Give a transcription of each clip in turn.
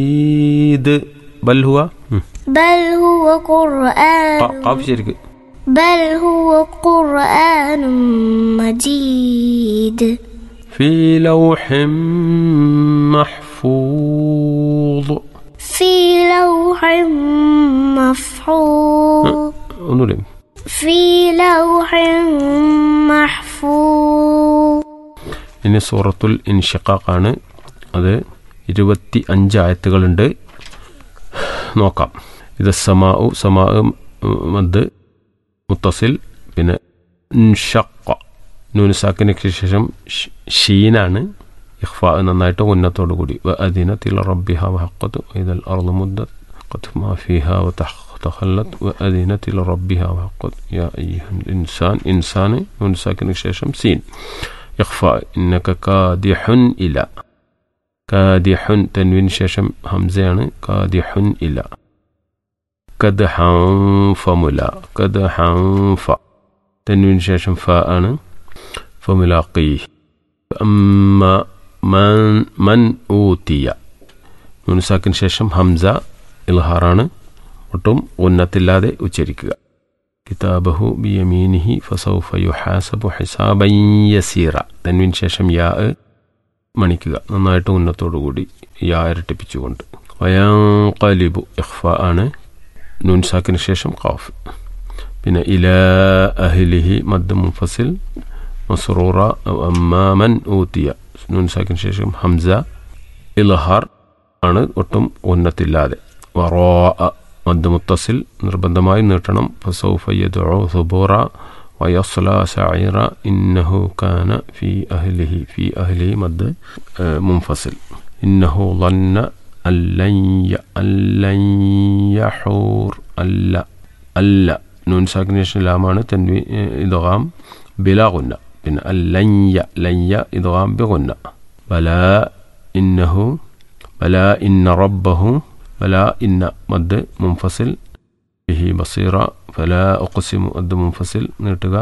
ഇത് ബൽ ഹുവ ഉം. بل هو قرآن ഖ- ഖാഫ് ശരിക്ക് بل هو قرآن مجيد في لوح محفوظ في لوح محفوظ ഒന്നുകൂടി في لوح محفوظ ഇനി സൂറത്തുൽ ഇൻഷിഖാഖാണ് അത് ഇരുപത്തി അഞ്ച് ആയത്തുകളുണ്ട് നോക്കാം ഇത് സമാഉ സമാ മദ് മുത്തസിൽ പിന്നെ ഇൻഷഖ നൂനുസാക്കിനൊക്കെ ശേഷം ഷ്- ഷീനാണ് ഇഖ്ഫ നന്നായിട്ട് ഉന്നത്തോടു കൂടി വ അദിന തില റബ്ബിഹ വഹഖത്ത് ഇദൽ അർളു മുദ്ദത്ത് قد ما فيها وتخلت وأذنت لربها وحقت يا أيها الإنسان إنسان نون ساكن شاشم سين إخفاء إنك كادح إلى كادح تنوين شاشم همزة يعني كادح إلى كدحا فملا كدحا ف تنوين شاشم فاء أنا فملاقيه أما من من أوتي നൂൻ സാക്കിന് ശേഷം ഹംസ ഇൽഹാറാണ് ഒട്ടും ഉന്നത്തില്ലാതെ ഉച്ചരിക്കുക കിതാബഹു ബിയമീനിഹി ഫസൗഫ യുഹാസബു ഹിസാബൻ യസീറ തൻവിന് ശേഷം യാ മണിക്കുക നന്നായിട്ട് ഉന്നത്തോടുകൂടി യാ ഇരട്ടിപ്പിച്ചുകൊണ്ട് വയാങ്കലിബു ഇഖ്ഫ ആണ് നൂൻ സാക്കിന് ശേഷം ഖാഫ് പിന്നെ ഇല അഹ്ലിഹി മദ് മുഫസിൽ മസ്റൂറ അമ്മാമൻ ഊത്തിയ നൂൻ സാക്കിന് ശേഷം ഹംസ ഇൽഹാർ ആണ് ഒട്ടും ഉന്നത്തില്ലാതെ വറോ മദ് മുത്തസിൽ നിർബന്ധമായും നീട്ടണം ഫസൗഫ യദ്ഉ സുബൂറ വയസ്ല സഈറ ഇന്നഹു കാന ഫി അഹ്ലിഹി ഫി അഹ്ലിഹി മദ് മുൻഫസിൽ ഇന്നഹു ظن അല്ലൻ യ- അല്ലൻ യഹൂർ അല്ല അല്ല നൂൻ സാക്കിനേഷൻ ലാമാണ് തൻവി ഇദ്ഗാം ബിലാ ഗുന്ന പിന്നെ അല്ലയ്യ ലയ്യ ഇദ്ഗാം ബിഗുന്ന ബല ഇന്നഹു ബല ഇന്ന റബ്ബഹു ബല ഇന്ന മദ് മുൻഫസിൽ ബിഹി ബസീറ ഫല ഉഖ്സിമു മദ് മുൻഫസിൽ നീട്ടുക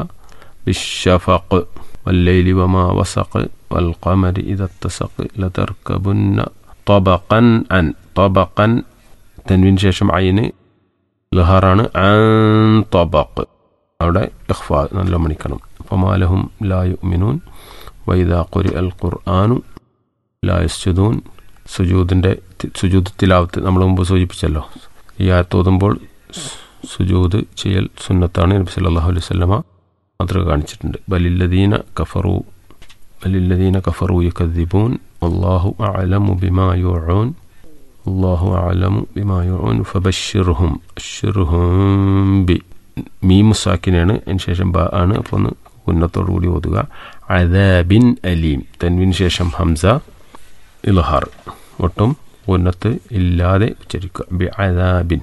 ബിശ്ശഫഖ് والليل وما وسق والقمر إذا اتسق لتركبن طبقا عن طبقا تنوين ശേഷം عين ലഹാറാണ് ആൻ തബക്ക് അവിടെ ഇഖ്ഫ നല്ല മണിക്കണം ഫമാലഹും ലാ യുമിനൂൻ വൈദ ഖുരി അൽ ഖുർആാനു ലാ യസ്ജുദൂൻ സുജൂദിൻ്റെ സുജൂദ് തിലാവത്ത് നമ്മൾ മുമ്പ് സൂചിപ്പിച്ചല്ലോ ഈ ആയത്തോതുമ്പോൾ സുജൂദ് ചെയ്യൽ സുന്നത്താണ് നബി സല്ലല്ലാഹു അലൈഹി വസല്ലമ മാതൃക കാണിച്ചിട്ടുണ്ട് ബലില്ലദീന കഫറു ബലില്ലദീന കഫറു യുക്കദ്ദിബൂൻ അല്ലാഹു അഅലമു ബിമാ യുഊൻ അള്ളാഹു അലമു ബിമായുൻ ഫബഷിർഹും അഷിർഹും ബി മീമു സാക്കിനാണ് അതിന് ശേഷം ബ ആണ് അപ്പോൾ ഒന്ന് ഉന്നത്തോടു കൂടി ഓതുക അദാബിൻ അലീം തൻവിന് ശേഷം ഹംസ ഇൽഹാർ ഒട്ടും ഉന്നത്ത് ഇല്ലാതെ ഉച്ചരിക്കുക ബി അദാബിൻ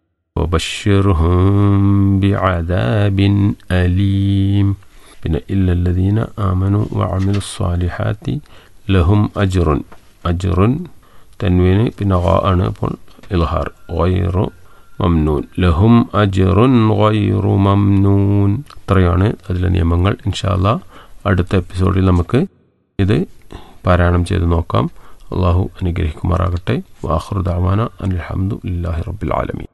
وبشرهم بعذاب أليم പിന്നെ ഇല്ലല്ലദീന ആമനു വഅമിലു സ്വാലിഹാത്തി ലഹും അജ്റുൻ അജ്റുൻ തൻവീന് പിന്നെ ഗാ ആണ് അപ്പോൾ ഇൽഹാർ ഗൈറു മംനൂൻ ലഹും അജ്റുൻ ഗൈറു മംനൂൻ ഇത്രയാണ് അതിലെ നിയമങ്ങൾ ഇൻഷാല്ല അടുത്ത എപ്പിസോഡിൽ നമുക്ക് ഇത് പാരായണം ചെയ്ത് നോക്കാം അള്ളാഹു അനുഗ്രഹിക്കുമാറാകട്ടെ വാഹൃദാന അനിൽഹമ്മദ് ഇല്ലാഹി റബ്ബിൽ ആലമീൻ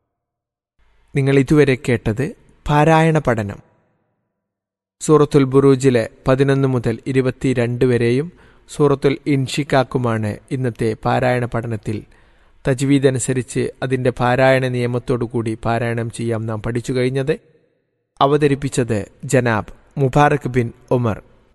നിങ്ങൾ ഇതുവരെ കേട്ടത് പാരായണ പഠനം സൂറത്തുൽ ബുറൂജിലെ പതിനൊന്ന് മുതൽ ഇരുപത്തിരണ്ട് വരെയും സൂറത്തുൽ ഇൻഷിക്കാക്കുമാണ് ഇന്നത്തെ പാരായണ പഠനത്തിൽ തജ്വീദ് അനുസരിച്ച് അതിൻ്റെ പാരായണ നിയമത്തോടുകൂടി പാരായണം ചെയ്യാം നാം പഠിച്ചു കഴിഞ്ഞത് അവതരിപ്പിച്ചത് ജനാബ് മുബാറക് ബിൻ ഉമർ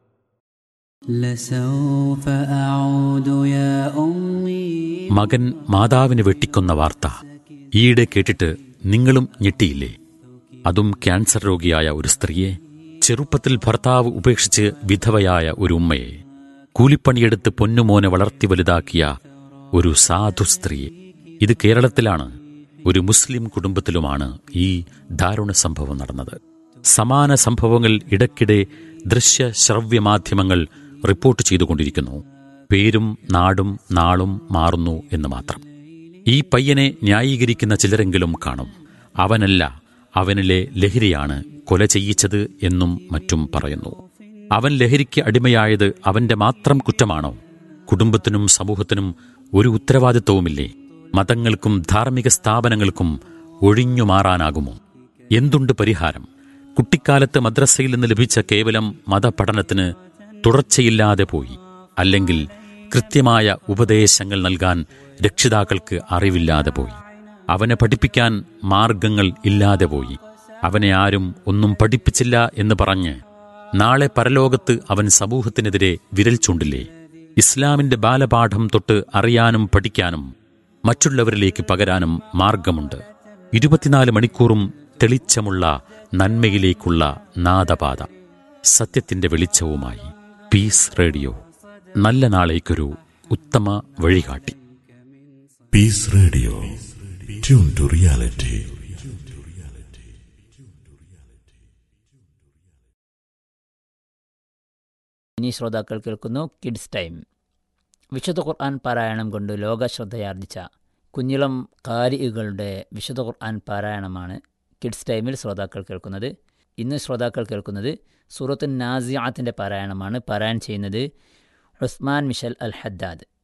لسوف أعود يا أمي മകൻ മാതാവിനെ വെട്ടിക്കൊന്ന വാർത്ത ഈയിടെ കേട്ടിട്ട് നിങ്ങളും ഞെട്ടിയില്ലേ അതും ക്യാൻസർ രോഗിയായ ഒരു സ്ത്രീയെ ചെറുപ്പത്തിൽ ഭർത്താവ് ഉപേക്ഷിച്ച് വിധവയായ ഒരു ഉമ്മയെ കൂലിപ്പണിയെടുത്ത് പൊന്നുമോനെ വളർത്തി വലുതാക്കിയ ഒരു സാധു സ്ത്രീയെ ഇത് കേരളത്തിലാണ് ഒരു മുസ്ലിം കുടുംബത്തിലുമാണ് ഈ ദാരുണ സംഭവം നടന്നത് സമാന സംഭവങ്ങൾ ഇടയ്ക്കിടെ ദൃശ്യ ശ്രവ്യ മാധ്യമങ്ങൾ റിപ്പോർട്ട് ചെയ്തുകൊണ്ടിരിക്കുന്നു പേരും നാടും നാളും മാറുന്നു എന്ന് മാത്രം ഈ പയ്യനെ ന്യായീകരിക്കുന്ന ചിലരെങ്കിലും കാണും അവനല്ല അവനിലെ ലഹരിയാണ് കൊല ചെയ്യിച്ചത് എന്നും മറ്റും പറയുന്നു അവൻ ലഹരിക്ക് അടിമയായത് അവന്റെ മാത്രം കുറ്റമാണോ കുടുംബത്തിനും സമൂഹത്തിനും ഒരു ഉത്തരവാദിത്വവുമില്ലേ മതങ്ങൾക്കും ധാർമ്മിക സ്ഥാപനങ്ങൾക്കും ഒഴിഞ്ഞു മാറാനാകുമോ എന്തുണ്ട് പരിഹാരം കുട്ടിക്കാലത്ത് മദ്രസയിൽ നിന്ന് ലഭിച്ച കേവലം മതപഠനത്തിന് തുടർച്ചയില്ലാതെ പോയി അല്ലെങ്കിൽ കൃത്യമായ ഉപദേശങ്ങൾ നൽകാൻ രക്ഷിതാക്കൾക്ക് അറിവില്ലാതെ പോയി അവനെ പഠിപ്പിക്കാൻ മാർഗങ്ങൾ ഇല്ലാതെ പോയി അവനെ ആരും ഒന്നും പഠിപ്പിച്ചില്ല എന്ന് പറഞ്ഞ് നാളെ പരലോകത്ത് അവൻ സമൂഹത്തിനെതിരെ വിരൽ ചൂണ്ടില്ലേ ഇസ്ലാമിന്റെ ബാലപാഠം തൊട്ട് അറിയാനും പഠിക്കാനും മറ്റുള്ളവരിലേക്ക് പകരാനും മാർഗമുണ്ട് ഇരുപത്തിനാല് മണിക്കൂറും തെളിച്ചമുള്ള നന്മയിലേക്കുള്ള നാദപാത സത്യത്തിന്റെ വെളിച്ചവുമായി പീസ് റേഡിയോ നല്ല നാളേക്കൊരു ഉത്തമ വഴികാട്ടി Peace Radio. Tune to reality. ഇനി ശ്രോതാക്കൾ കേൾക്കുന്നു കിഡ്സ് ടൈം വിശുദ്ധ ഖുർആൻ പാരായണം കൊണ്ട് ലോക ശ്രദ്ധയാർജിച്ച കുഞ്ഞിളം കാരികളുടെ വിശുദ്ധ ഖുർആൻ പാരായണമാണ് കിഡ്സ് ടൈമിൽ ശ്രോതാക്കൾ കേൾക്കുന്നത് ഇന്ന് ശ്രോതാക്കൾ കേൾക്കുന്നത് സൂറത്തുൻ നാസിയാത്തിൻ്റെ പാരായണമാണ് പാരായണം ചെയ്യുന്നത് ഉസ്മാൻ മിഷൽ അൽ ഹദ്ദാദ്